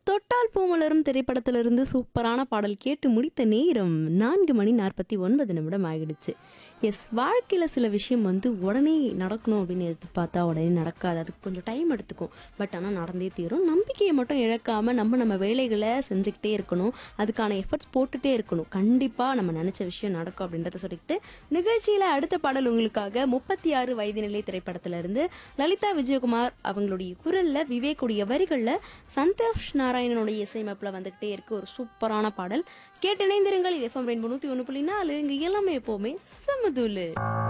தொட்டால் பூமலரும் திரைப்படத்திலிருந்து சூப்பரான பாடல் கேட்டு முடித்த நேரம் நான்கு மணி நாற்பத்தி ஒன்பது நிமிடம் ஆகிடுச்சு எஸ் வாழ்க்கையில் சில விஷயம் வந்து உடனே நடக்கணும் அப்படின்னு எதிர்பார்த்தா உடனே நடக்காது அதுக்கு கொஞ்சம் டைம் எடுத்துக்கும் பட் ஆனால் நடந்தே தீரும் நம்பிக்கையை மட்டும் இழக்காம நம்ம நம்ம வேலைகளை செஞ்சுக்கிட்டே இருக்கணும் அதுக்கான எஃபர்ட்ஸ் போட்டுட்டே இருக்கணும் கண்டிப்பாக நம்ம நினச்ச விஷயம் நடக்கும் அப்படின்றத சொல்லிட்டு நிகழ்ச்சியில் அடுத்த பாடல் உங்களுக்காக முப்பத்தி ஆறு வயது நிலை திரைப்படத்திலிருந்து லலிதா விஜயகுமார் அவங்களுடைய குரல்ல விவேக்குடைய வரிகள்ல சந்தோஷ் நாராயணனுடைய இசையமைப்புல வந்துகிட்டே இருக்கு ஒரு சூப்பரான பாடல் கேட்டு இணைந்திருங்கள் எஃப்எம் ரெயின்போ நூத்தி ஒன்று புள்ளி நாலு இங்க எல்லாமே எப்பவுமே செம்மதூலு